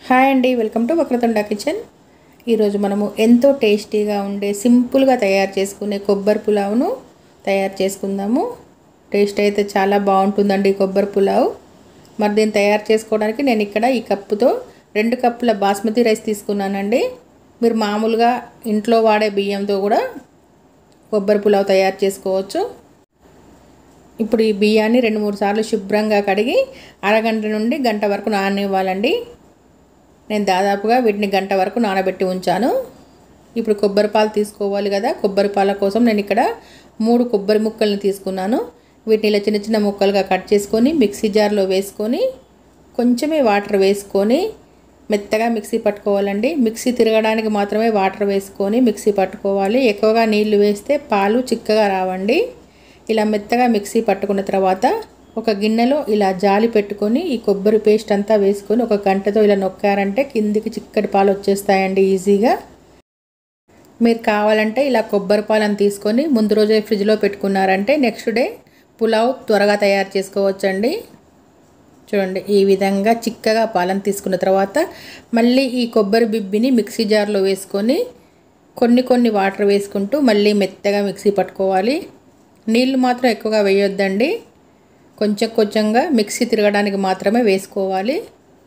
hi అండి welcome to Vakratunda kitchen ఈరోజు మనము ఎంతో టేస్టీగా ఉండే సింపుల్గా తయారు చేసుకునే కొబ్బరి పులావ్ను తయారు చేసుకుందాము టేస్ట్ అయితే చాలా బాగుంటుందండి ఈ కొబ్బరి పులావ్ మరి దీన్ని తయారు చేసుకోవడానికి నేను ఇక్కడ ఈ కప్పుతో రెండు కప్పుల బాస్మతి రైస్ తీసుకున్నానండి మీరు మామూలుగా ఇంట్లో వాడే బియ్యంతో కూడా కొబ్బరి పులావ్ తయారు చేసుకోవచ్చు ఇప్పుడు ఈ బియ్యాన్ని రెండు మూడు సార్లు శుభ్రంగా కడిగి అరగంట నుండి గంట వరకు నాననివ్వాలండి నేను దాదాపుగా వీటిని గంట వరకు నానబెట్టి ఉంచాను ఇప్పుడు కొబ్బరి పాలు తీసుకోవాలి కదా కొబ్బరి పాల కోసం నేను ఇక్కడ మూడు కొబ్బరి ముక్కల్ని తీసుకున్నాను వీటిని ఇలా చిన్న చిన్న ముక్కలుగా కట్ చేసుకొని మిక్సీ జార్లో వేసుకొని కొంచెమే వాటర్ వేసుకొని మెత్తగా మిక్సీ పట్టుకోవాలండి మిక్సీ తిరగడానికి మాత్రమే వాటర్ వేసుకొని మిక్సీ పట్టుకోవాలి ఎక్కువగా నీళ్లు వేస్తే పాలు చిక్కగా రావండి ఇలా మెత్తగా మిక్సీ పట్టుకున్న తర్వాత ఒక గిన్నెలో ఇలా జాలి పెట్టుకొని ఈ కొబ్బరి పేస్ట్ అంతా వేసుకొని ఒక గంటతో ఇలా నొక్కారంటే కిందికి చిక్కటి పాలు వచ్చేస్తాయండి ఈజీగా మీరు కావాలంటే ఇలా కొబ్బరి పాలను తీసుకొని ముందు రోజే ఫ్రిడ్జ్లో పెట్టుకున్నారంటే నెక్స్ట్ డే పులావ్ త్వరగా తయారు చేసుకోవచ్చండి చూడండి ఈ విధంగా చిక్కగా పాలను తీసుకున్న తర్వాత మళ్ళీ ఈ కొబ్బరి బిబ్బిని మిక్సీ జార్లో వేసుకొని కొన్ని కొన్ని వాటర్ వేసుకుంటూ మళ్ళీ మెత్తగా మిక్సీ పట్టుకోవాలి నీళ్ళు మాత్రం ఎక్కువగా వేయొద్దండి కొంచెం కొంచెంగా మిక్సీ తిరగడానికి మాత్రమే వేసుకోవాలి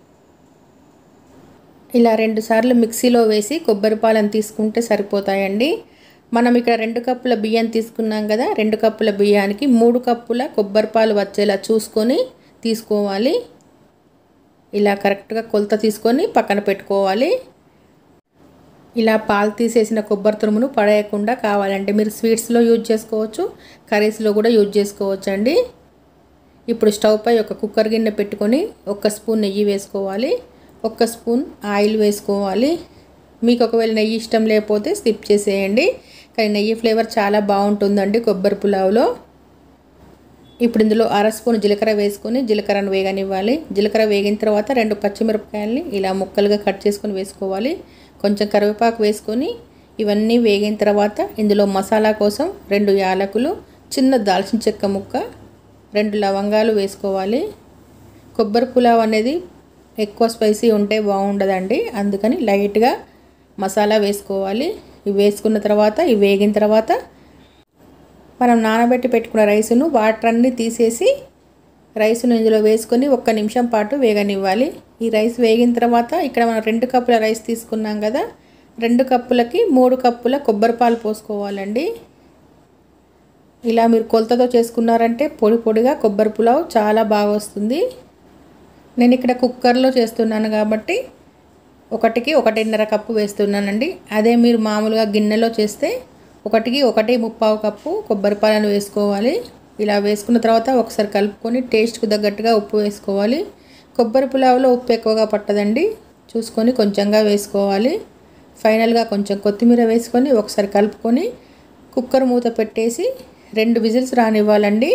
ఇలా రెండు సార్లు మిక్సీలో వేసి కొబ్బరి పాలను తీసుకుంటే సరిపోతాయండి మనం ఇక్కడ రెండు కప్పుల బియ్యం తీసుకున్నాం కదా రెండు కప్పుల బియ్యానికి మూడు కప్పుల కొబ్బరి పాలు వచ్చేలా చూసుకొని తీసుకోవాలి ఇలా కరెక్ట్గా కొలత తీసుకొని పక్కన పెట్టుకోవాలి ఇలా పాలు తీసేసిన కొబ్బరి తురుమును పడేయకుండా కావాలంటే మీరు స్వీట్స్లో యూజ్ చేసుకోవచ్చు కర్రీస్లో కూడా యూజ్ చేసుకోవచ్చు అండి ఇప్పుడు స్టవ్ పై ఒక కుక్కర్ గిన్నె పెట్టుకొని ఒక స్పూన్ నెయ్యి వేసుకోవాలి ఒక స్పూన్ ఆయిల్ వేసుకోవాలి మీకు ఒకవేళ నెయ్యి ఇష్టం లేకపోతే స్కిప్ చేసేయండి కానీ నెయ్యి ఫ్లేవర్ చాలా బాగుంటుందండి కొబ్బరి పులావ్లో ఇప్పుడు ఇందులో అర స్పూన్ జీలకర్ర వేసుకొని జీలకర్రను వేగనివ్వాలి జీలకర్ర వేగిన తర్వాత రెండు పచ్చిమిరపకాయలని ఇలా ముక్కలుగా కట్ చేసుకొని వేసుకోవాలి కొంచెం కరివేపాకు వేసుకొని ఇవన్నీ వేగిన తర్వాత ఇందులో మసాలా కోసం రెండు యాలకులు చిన్న దాల్చిన చెక్క ముక్క రెండు లవంగాలు వేసుకోవాలి కొబ్బరి పులావ్ అనేది ఎక్కువ స్పైసీ ఉంటే బాగుండదండి అందుకని లైట్గా మసాలా వేసుకోవాలి ఇవి వేసుకున్న తర్వాత ఇవి వేగిన తర్వాత మనం నానబెట్టి పెట్టుకున్న రైసును వాటర్ అన్నీ తీసేసి రైసును ఇందులో వేసుకొని ఒక్క నిమిషం పాటు వేగనివ్వాలి ఈ రైస్ వేగిన తర్వాత ఇక్కడ మనం రెండు కప్పుల రైస్ తీసుకున్నాం కదా రెండు కప్పులకి మూడు కప్పుల కొబ్బరి పాలు పోసుకోవాలండి ఇలా మీరు కొలతతో చేసుకున్నారంటే పొడి పొడిగా కొబ్బరి పులావ్ చాలా బాగా వస్తుంది నేను ఇక్కడ కుక్కర్లో చేస్తున్నాను కాబట్టి ఒకటికి ఒకటిన్నర కప్పు వేస్తున్నానండి అదే మీరు మామూలుగా గిన్నెలో చేస్తే ఒకటికి ఒకటి ముప్పావు కప్పు కొబ్బరి పాలను వేసుకోవాలి ఇలా వేసుకున్న తర్వాత ఒకసారి కలుపుకొని టేస్ట్కు తగ్గట్టుగా ఉప్పు వేసుకోవాలి కొబ్బరి పులావ్లో ఉప్పు ఎక్కువగా పట్టదండి చూసుకొని కొంచెంగా వేసుకోవాలి ఫైనల్గా కొంచెం కొత్తిమీర వేసుకొని ఒకసారి కలుపుకొని కుక్కర్ మూత పెట్టేసి రెండు విజిల్స్ రానివ్వాలండి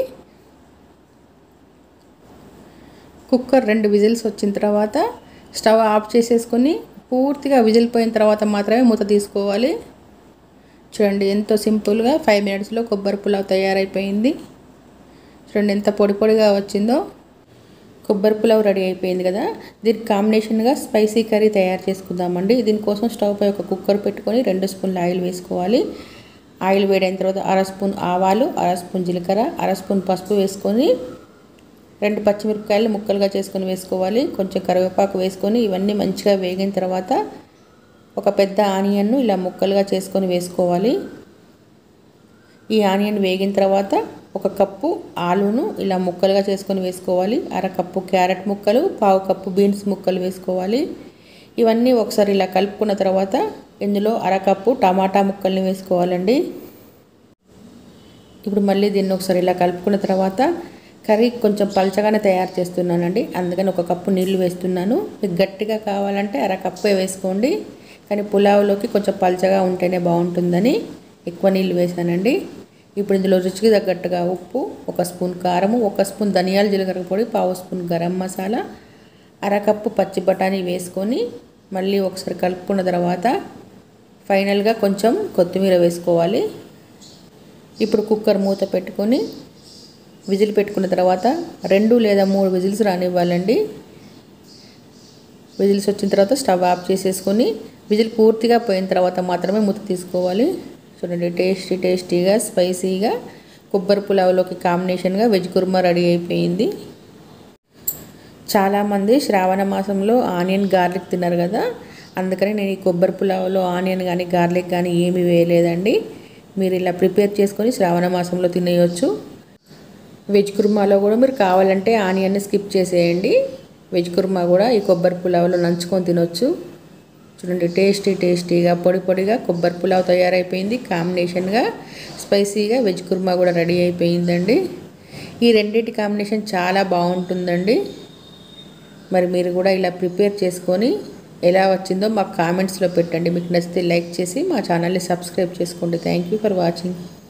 కుక్కర్ రెండు విజిల్స్ వచ్చిన తర్వాత స్టవ్ ఆఫ్ చేసేసుకొని పూర్తిగా విజిల్ పోయిన తర్వాత మాత్రమే మూత తీసుకోవాలి చూడండి ఎంతో సింపుల్గా ఫైవ్ మినిట్స్లో కొబ్బరి పులావ్ తయారైపోయింది చూడండి ఎంత పొడి పొడిగా వచ్చిందో కొబ్బరి పులావ్ రెడీ అయిపోయింది కదా దీనికి కాంబినేషన్గా స్పైసీ కర్రీ తయారు చేసుకుందామండి దీనికోసం స్టవ్ పై ఒక కుక్కర్ పెట్టుకొని రెండు స్పూన్ల ఆయిల్ వేసుకోవాలి ఆయిల్ వేడైన తర్వాత అర స్పూన్ ఆవాలు అర స్పూన్ జీలకర్ర అర స్పూన్ పసుపు వేసుకొని రెండు పచ్చిమిరపకాయలు ముక్కలుగా చేసుకొని వేసుకోవాలి కొంచెం కరివేపాకు వేసుకొని ఇవన్నీ మంచిగా వేగిన తర్వాత ఒక పెద్ద ఆనియన్ను ఇలా ముక్కలుగా చేసుకొని వేసుకోవాలి ఈ ఆనియన్ వేగిన తర్వాత ఒక కప్పు ఆలును ఇలా ముక్కలుగా చేసుకొని వేసుకోవాలి అర కప్పు క్యారెట్ ముక్కలు పావు కప్పు బీన్స్ ముక్కలు వేసుకోవాలి ఇవన్నీ ఒకసారి ఇలా కలుపుకున్న తర్వాత ఇందులో అరకప్పు టమాటా ముక్కల్ని వేసుకోవాలండి ఇప్పుడు మళ్ళీ దీన్ని ఒకసారి ఇలా కలుపుకున్న తర్వాత కర్రీ కొంచెం పలచగానే తయారు చేస్తున్నానండి అందుకని ఒక కప్పు నీళ్లు వేస్తున్నాను మీకు గట్టిగా కావాలంటే అర కప్పే వేసుకోండి కానీ పులావ్లోకి కొంచెం పలచగా ఉంటేనే బాగుంటుందని ఎక్కువ నీళ్ళు వేసానండి ఇప్పుడు ఇందులో రుచికి తగ్గట్టుగా ఉప్పు ఒక స్పూన్ కారము ఒక స్పూన్ ధనియాల జీలకర్ర పొడి పావు స్పూన్ గరం మసాలా అరకప్పు పచ్చి బఠానీ వేసుకొని మళ్ళీ ఒకసారి కలుపుకున్న తర్వాత ఫైనల్గా కొంచెం కొత్తిమీర వేసుకోవాలి ఇప్పుడు కుక్కర్ మూత పెట్టుకొని విజిల్ పెట్టుకున్న తర్వాత రెండు లేదా మూడు విజిల్స్ రానివ్వాలండి విజిల్స్ వచ్చిన తర్వాత స్టవ్ ఆఫ్ చేసేసుకొని విజిల్ పూర్తిగా పోయిన తర్వాత మాత్రమే మూత తీసుకోవాలి చూడండి టేస్టీ టేస్టీగా స్పైసీగా కొబ్బరి పులావ్లోకి కాంబినేషన్గా వెజ్ కుర్మా రెడీ అయిపోయింది చాలామంది శ్రావణ మాసంలో ఆనియన్ గార్లిక్ తిన్నారు కదా అందుకని నేను ఈ కొబ్బరి పులావ్లో ఆనియన్ కానీ గార్లిక్ కానీ ఏమీ వేయలేదండి మీరు ఇలా ప్రిపేర్ చేసుకొని శ్రావణ మాసంలో తినేయొచ్చు వెజ్ కుర్మాలో కూడా మీరు కావాలంటే ఆనియన్ని స్కిప్ చేసేయండి వెజ్ కుర్మా కూడా ఈ కొబ్బరి పులావ్లో నంచుకొని తినొచ్చు చూడండి టేస్టీ టేస్టీగా పొడి పొడిగా కొబ్బరి పులావ్ తయారైపోయింది కాంబినేషన్గా స్పైసీగా వెజ్ కుర్మా కూడా రెడీ అయిపోయిందండి ఈ రెండింటి కాంబినేషన్ చాలా బాగుంటుందండి మరి మీరు కూడా ఇలా ప్రిపేర్ చేసుకొని ఎలా వచ్చిందో మాకు కామెంట్స్లో పెట్టండి మీకు నచ్చితే లైక్ చేసి మా ఛానల్ని సబ్స్క్రైబ్ చేసుకోండి థ్యాంక్ యూ ఫర్ వాచింగ్